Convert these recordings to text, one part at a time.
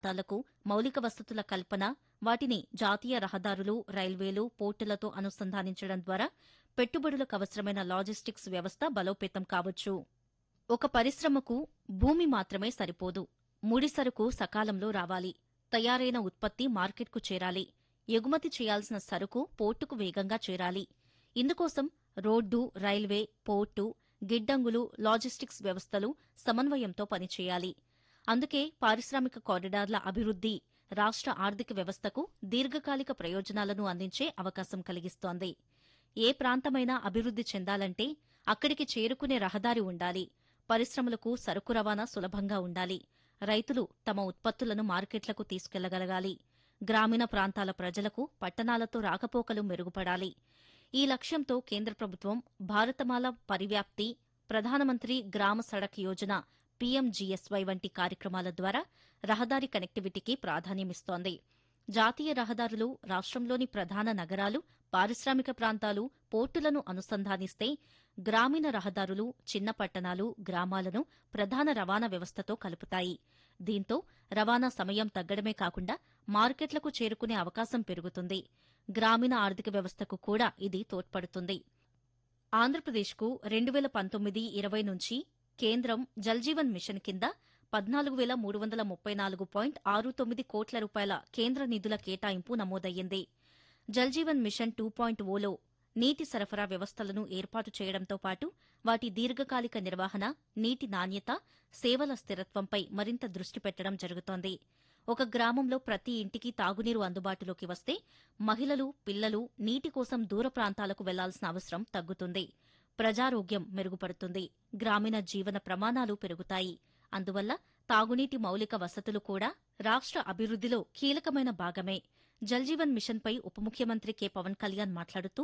ప్రాంతాలకు మౌలిక వసతుల కల్పన వాటిని జాతీయ రహదారులు రైల్వేలు పోర్టులతో అనుసంధానించడం ద్వారా పెట్టుబడులకు అవసరమైన లాజిస్టిక్స్ వ్యవస్థ బలోపేతం కావచ్చు ఒక పరిశ్రమకు భూమి మాత్రమే సరిపోదు ముడి సరుకు సకాలంలో రావాలి తయారైన ఉత్పత్తి మార్కెట్కు చేరాలి ఎగుమతి చేయాల్సిన సరుకు పోర్టుకు వేగంగా చేరాలి ఇందుకోసం రోడ్డు రైల్వే పోర్టు గిడ్డంగులు లాజిస్టిక్స్ వ్యవస్థలు సమన్వయంతో పనిచేయాలి అందుకే పారిశ్రామిక కారిడార్ల అభివృద్ది రాష్ట్ర ఆర్థిక వ్యవస్థకు దీర్ఘకాలిక ప్రయోజనాలను అందించే అవకాశం కలిగిస్తోంది ఏ ప్రాంతమైనా అభివృద్ది చెందాలంటే అక్కడికి చేరుకునే రహదారి ఉండాలి పరిశ్రమలకు సరుకు రవాణా సులభంగా ఉండాలి రైతులు తమ ఉత్పత్తులను మార్కెట్లకు తీసుకెళ్లగలగాలి గ్రామీణ ప్రాంతాల ప్రజలకు పట్టణాలతో రాకపోకలు మెరుగుపడాలి ఈ లక్ష్యంతో కేంద్ర ప్రభుత్వం భారతమాల పరివ్యాప్తి ప్రధానమంత్రి గ్రామ సడక్ యోజన పీఎంజీఎస్వై వంటి కార్యక్రమాల ద్వారా రహదారి కనెక్టివిటీకి ప్రాధాన్యమిస్తోంది జాతీయ రహదారులు రాష్ట్రంలోని ప్రధాన నగరాలు పారిశ్రామిక ప్రాంతాలు పోర్టులను అనుసంధానిస్తే గ్రామీణ రహదారులు చిన్న పట్టణాలు గ్రామాలను ప్రధాన రవాణా వ్యవస్థతో కలుపుతాయి దీంతో రవాణా సమయం తగ్గడమే కాకుండా మార్కెట్లకు చేరుకునే అవకాశం పెరుగుతుంది గ్రామీణ ఆర్థిక వ్యవస్థకు కూడా ఇది తోడ్పడుతుంది ఆంధ్రప్రదేశ్కు రెండు వేల పంతొమ్మిది ఇరవై నుంచి కేంద్రం జల్జీవన్ మిషన్ కింద పద్నాలుగు వేల మూడు వందల ముప్పై నాలుగు పాయింట్ ఆరు తొమ్మిది కోట్ల రూపాయల కేంద్ర నిధుల కేటాయింపు నమోదయ్యింది జల్జీవన్ మిషన్ టూ పాయింట్ ఓలో నీటి సరఫరా వ్యవస్థలను ఏర్పాటు చేయడంతో పాటు వాటి దీర్ఘకాలిక నిర్వహణ నీటి నాణ్యత సేవల స్థిరత్వంపై మరింత దృష్టి పెట్టడం జరుగుతోంది ఒక గ్రామంలో ప్రతి ఇంటికి తాగునీరు అందుబాటులోకి వస్తే మహిళలు పిల్లలు నీటి కోసం దూర ప్రాంతాలకు వెళ్లాల్సిన అవసరం తగ్గుతుంది ప్రజారోగ్యం మెరుగుపడుతుంది గ్రామీణ జీవన ప్రమాణాలు పెరుగుతాయి అందువల్ల తాగునీటి మౌలిక వసతులు కూడా రాష్ట్ర అభివృద్దిలో కీలకమైన భాగమే జల్జీవన్ మిషన్పై ఉప ముఖ్యమంత్రి కె పవన్ కళ్యాణ్ మాట్లాడుతూ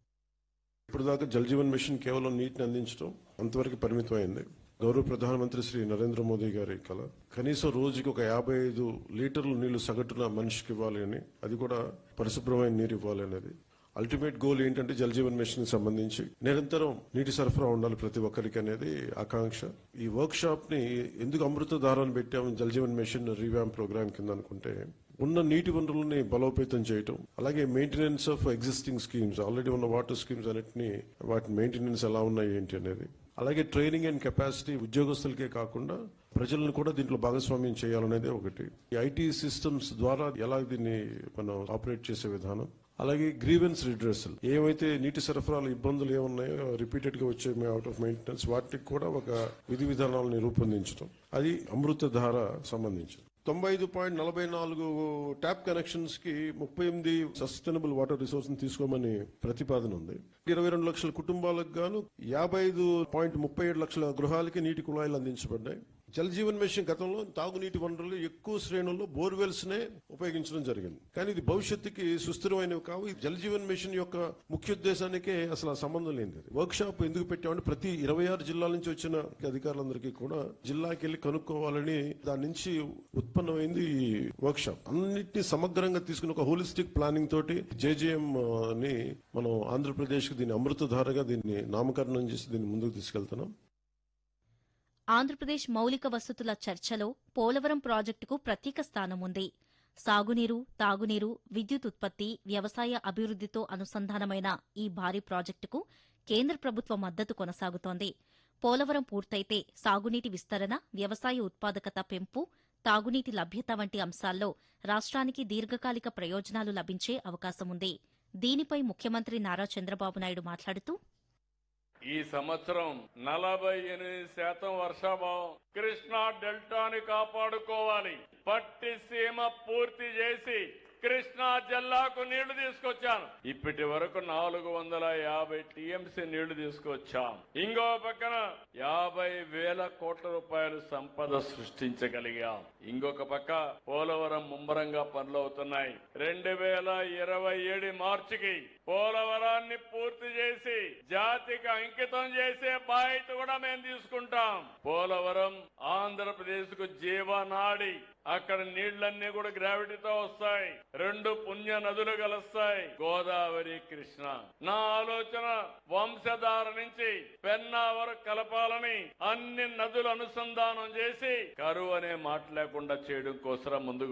ఇప్పుడు దాకా జల్ జీవన్ మిషన్ కేవలం నీటిని అందించడం అంతవరకు పరిమితమైంది గౌరవ ప్రధానమంత్రి శ్రీ నరేంద్ర మోదీ గారి కల కనీసం రోజుకి ఒక యాభై ఐదు లీటర్లు నీళ్లు సగటున మనిషికి ఇవ్వాలి అని అది కూడా పరిశుభ్రమైన నీరు ఇవ్వాలి అనేది అల్టిమేట్ గోల్ ఏంటంటే జల్ జీవన్ మిషన్ కి సంబంధించి నిరంతరం నీటి సరఫరా ఉండాలి ప్రతి ఒక్కరికి అనేది ఆకాంక్ష ఈ వర్క్ షాప్ ని ఎందుకు అమృత దారాన్ని పెట్టాము Jal Jeevan mission revamp program కింద అనుకుంటే ఉన్న నీటి వనరులని బలోపేతం చేయటం అలాగే maintenance of existing schemes already ఉన్న వాటర్ స్కీమ్స్ అన్నిటిని వాటి మెయింటెనెన్స్ ఎలా ఉన్నాయి ఏంటి అనేది అలాగే ట్రైనింగ్ అండ్ కెపాసిటీ ఉద్యోగస్తులకే కాకుండా ప్రజలను కూడా దీంట్లో భాగస్వామ్యం చేయాలనేది ఒకటి ఈ ఐటీ సిస్టమ్స్ ద్వారా ఎలా దీన్ని మనం ఆపరేట్ చేసే విధానం అలాగే గ్రీవెన్స్ రిడ్రెసల్ ఏవైతే నీటి సరఫరాలు ఇబ్బందులు ఏమున్నాయో రిపీటెడ్ గా వచ్చే అవుట్ ఆఫ్ మెయింటెనెన్స్ వాటికి కూడా ఒక విధి విధానాలను రూపొందించడం అది అమృత ధార సంబంధించింది తొంభై ఐదు పాయింట్ నలభై నాలుగు ట్యాప్ కనెక్షన్స్ కి ముప్పై ఎనిమిది సస్టైనబుల్ వాటర్ రిసోర్స్ తీసుకోమని ప్రతిపాదన ఉంది ఇరవై రెండు లక్షల కుటుంబాలకు గాను యాభై ఐదు పాయింట్ ముప్పై ఏడు లక్షల గృహాలకి నీటి కుళాయిలు అందించబడ్డాయి జల్ జీవన్ మిషన్ గతంలో తాగునీటి వనరులు ఎక్కువ శ్రేణుల్లో బోర్వెల్స్ నే ఉపయోగించడం జరిగింది కానీ ఇది భవిష్యత్తుకి సుస్థిరమైనవి కావు ఈ జల్ జీవన్ మిషన్ యొక్క ముఖ్య ఉద్దేశానికే అసలు ఆ సంబంధం లేనిది వర్క్ షాప్ ఎందుకు పెట్టామంటే ప్రతి ఇరవై ఆరు జిల్లాల నుంచి వచ్చిన అధికారులందరికీ కూడా జిల్లాకి వెళ్ళి కనుక్కోవాలని దాని నుంచి ఉత్పన్నమైంది ఈ వర్క్ షాప్ అన్నిటినీ సమగ్రంగా తీసుకుని ఒక హోలిస్టిక్ ప్లానింగ్ తోటి జేజేఎం ని మనం ఆంధ్రప్రదేశ్ కి దీన్ని అమృతధారగా దీన్ని నామకరణం చేసి దీన్ని ముందుకు తీసుకెళ్తున్నాం ఆంధ్రప్రదేశ్ మౌలిక వసతుల చర్చలో పోలవరం ప్రాజెక్టుకు ప్రత్యేక స్థానం ఉంది సాగునీరు తాగునీరు విద్యుత్ ఉత్పత్తి వ్యవసాయ అభివృద్దితో అనుసంధానమైన ఈ భారీ ప్రాజెక్టుకు కేంద్ర ప్రభుత్వ మద్దతు కొనసాగుతోంది పోలవరం పూర్తయితే సాగునీటి విస్తరణ వ్యవసాయ ఉత్పాదకత పెంపు తాగునీటి లభ్యత వంటి అంశాల్లో రాష్ట్రానికి దీర్ఘకాలిక ప్రయోజనాలు లభించే అవకాశముంది దీనిపై ముఖ్యమంత్రి నారా చంద్రబాబు నాయుడు మాట్లాడుతూ ఈ సంవత్సరం నలభై ఎనిమిది శాతం వర్షాభావం కృష్ణా డెల్టాని కాపాడుకోవాలి పట్టి సీమ పూర్తి చేసి కృష్ణా జిల్లాకు నీళ్లు తీసుకొచ్చాను ఇప్పటి వరకు నాలుగు వందల యాభై టీఎంసీ నీళ్లు తీసుకొచ్చాం ఇంకో పక్కన యాభై వేల కోట్ల రూపాయలు సంపద సృష్టించగలిగాం ఇంకొక పక్క పోలవరం ముమ్మరంగా పనులు అవుతున్నాయి రెండు వేల ఇరవై ఏడు మార్చికి పోలవరాన్ని పూర్తి చేసి జాతికి అంకితం చేసే బాధ్యత కూడా మేము తీసుకుంటాం పోలవరం ఆంధ్రప్రదేశ్ కు జీవనాడి అక్కడ నీళ్లన్నీ కూడా గ్రావిటీతో వస్తాయి రెండు పుణ్య నదులు కలుస్తాయి గోదావరి కృష్ణ నా ఆలోచన వంశధార నుంచి పెన్నా వరకు కలపాలని అన్ని నదులు అనుసంధానం చేసి కరువు అనే మాట లేకుండా చేయడం కోసం ముందుకు